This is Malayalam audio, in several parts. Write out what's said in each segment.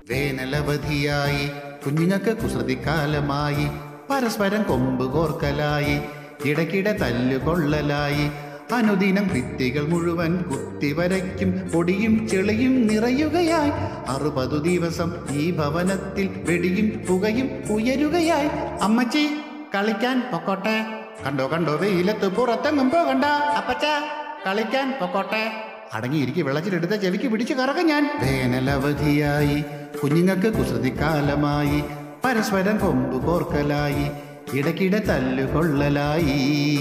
വേനലവധിയായി കുഞ്ഞുങ്ങൾക്ക് കുസൃതിക്കാലമായി പരസ്പരം കൊമ്പ് കോർക്കലായി ഇടയ്ക്കിടെ തല്ലുകൊള്ളലായി അനുദിനം ഭിത്തികൾ മുഴുവൻ കുത്തിവരയ്ക്കും പൊടിയും ചെളിയും നിറയുകയായി അറുപതു ദിവസം ഈ ഭവനത്തിൽ വെടിയും പുകയും ഉയരുകയായി അമ്മച്ചി കളിക്കാൻ പൊക്കോട്ടെ കണ്ടോ കണ്ടോ വെയിലത്ത് പുറത്തെങ്ങും പോകണ്ട അപ്പച്ച കളിക്കാൻ പൊക്കോട്ടെ അടങ്ങിയിരിക്കും വെള്ളച്ചിലെടുത്ത ചെവിക്ക് പിടിച്ചു കറക്കം ഞാൻ വേനലവധിയായി കുഞ്ഞുങ്ങൾക്ക് കുസൃതിക്കാലമായി പരസ്പരം കൊമ്പ് കോർക്കലായി ഇടയ്ക്കിടെ തല്ലുകൊള്ളലായി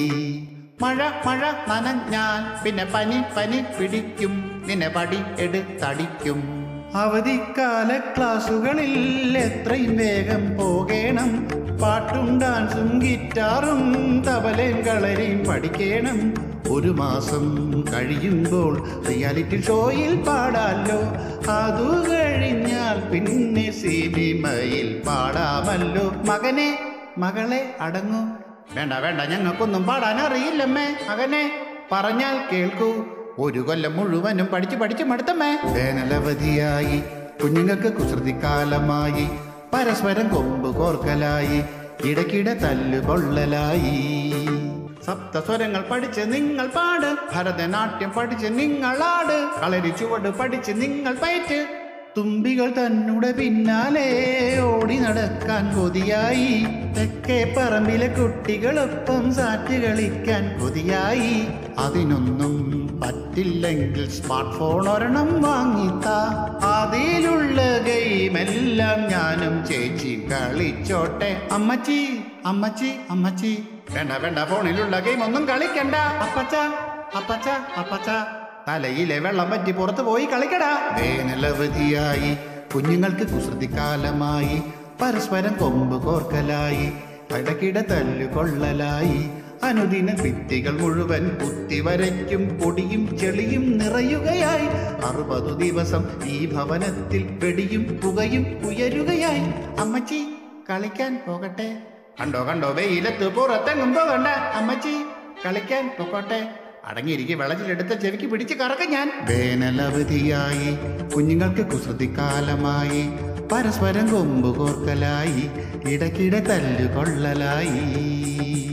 മഴ മഴ നനഞ്ഞാൽ പിന്നെ പനി പനി പിടിക്കും നിന്നെ പടി എടുത്തടിക്കും അവധിക്കാല ക്ലാസുകളിൽ എത്രയും വേഗം പോകണം പാട്ടും ഡാൻസും ഗിറ്റാറും തബലയും കളരിയും പഠിക്കണം ഒരു മാസം കഴിയുമ്പോൾ റിയാലിറ്റി ഷോയിൽ പാടാലോ അതു കഴിഞ്ഞാൽ പിന്നെ സിനിമയിൽ പാടാമല്ലോ മകനെ മകളെ അടങ്ങൂ വേണ്ട വേണ്ട ഞങ്ങൾക്കൊന്നും പാടാൻ അറിയില്ലമ്മേ മകനെ പറഞ്ഞാൽ കേൾക്കൂ ഒരു കൊല്ലം മുഴുവനും പഠിച്ച് പഠിച്ച് മടുത്തമ്മേ വേനലവധിയായി കുഞ്ഞുങ്ങൾക്ക് കുസൃതിക്കാലമായി പരസ്പരം കൊമ്പ് കോർക്കലായി ഇടയ്ക്കിടെ തല്ലുകൊള്ളലായി സപ്തസ്വരങ്ങൾ പഠിച്ച് നിങ്ങൾ പാട് ഭരതനാട്യം പഠിച്ച് നിങ്ങൾ ആട് കളരി ചുവട് പഠിച്ച് നിങ്ങൾ പയറ്റ് തുമ്പികൾ തന്നുടെ പിന്നാലെ ഓടി നടക്കാൻ കൊതിയായി തെക്കേ പറമ്പിലെ കുട്ടികളൊപ്പം സാറ്റ് കളിക്കാൻ കൊതിയായി അതിനൊന്നും പറ്റില്ലെങ്കിൽ സ്മാർട്ട് ഫോൺ ഒരെണ്ണം വാങ്ങിത്താ അതിലുള്ള ഗെയിമെല്ലാം ഞാനും ചേച്ചിയും കളിച്ചോട്ടെ അമ്മച്ചി അമ്മച്ചി അമ്മച്ചി വേണ്ട വേണ്ട ഫോണിലുള്ള ഗെയിം ഒന്നും കളിക്കണ്ട അപ്പച്ച അപ്പച്ച അപ്പച്ച തലയിലെ വെള്ളം പറ്റി പുറത്തു പോയി കളിക്കടാ വേനലവധിയായി കുഞ്ഞുങ്ങൾക്ക് കുസൃതിക്കാലമായി പരസ്പരം കൊമ്പ് കോർക്കലായി ഇടയ്ക്കിടെ തല്ലുകൊള്ളലായി അനുദിന ഭിത്തികൾ മുഴുവൻ കുത്തിവരയ്ക്കും പൊടിയും ചെളിയും നിറയുകയായി അറുപതു ദിവസം ഈ ഭവനത്തിൽ വെടിയും പുകയും ഉയരുകയായി അമ്മച്ചി കളിക്കാൻ പോകട്ടെ കണ്ടോ കണ്ടോ വെയിലത്ത് പുറത്തെങ്ങും പോകണ്ട അമ്മച്ചി കളിക്കാൻ പൊക്കോട്ടെ അടങ്ങിയിരിക്കെ വെള്ളത്തിലെടുത്ത ചെവിക്ക് പിടിച്ച് കറക്കം ഞാൻ വേനലവധിയായി കുഞ്ഞുങ്ങൾക്ക് കുസൃതിക്കാലമായി പരസ്പരം കൊമ്പ് കോർക്കലായി ഇടയ്ക്കിടെ തല്ലുകൊള്ളലായി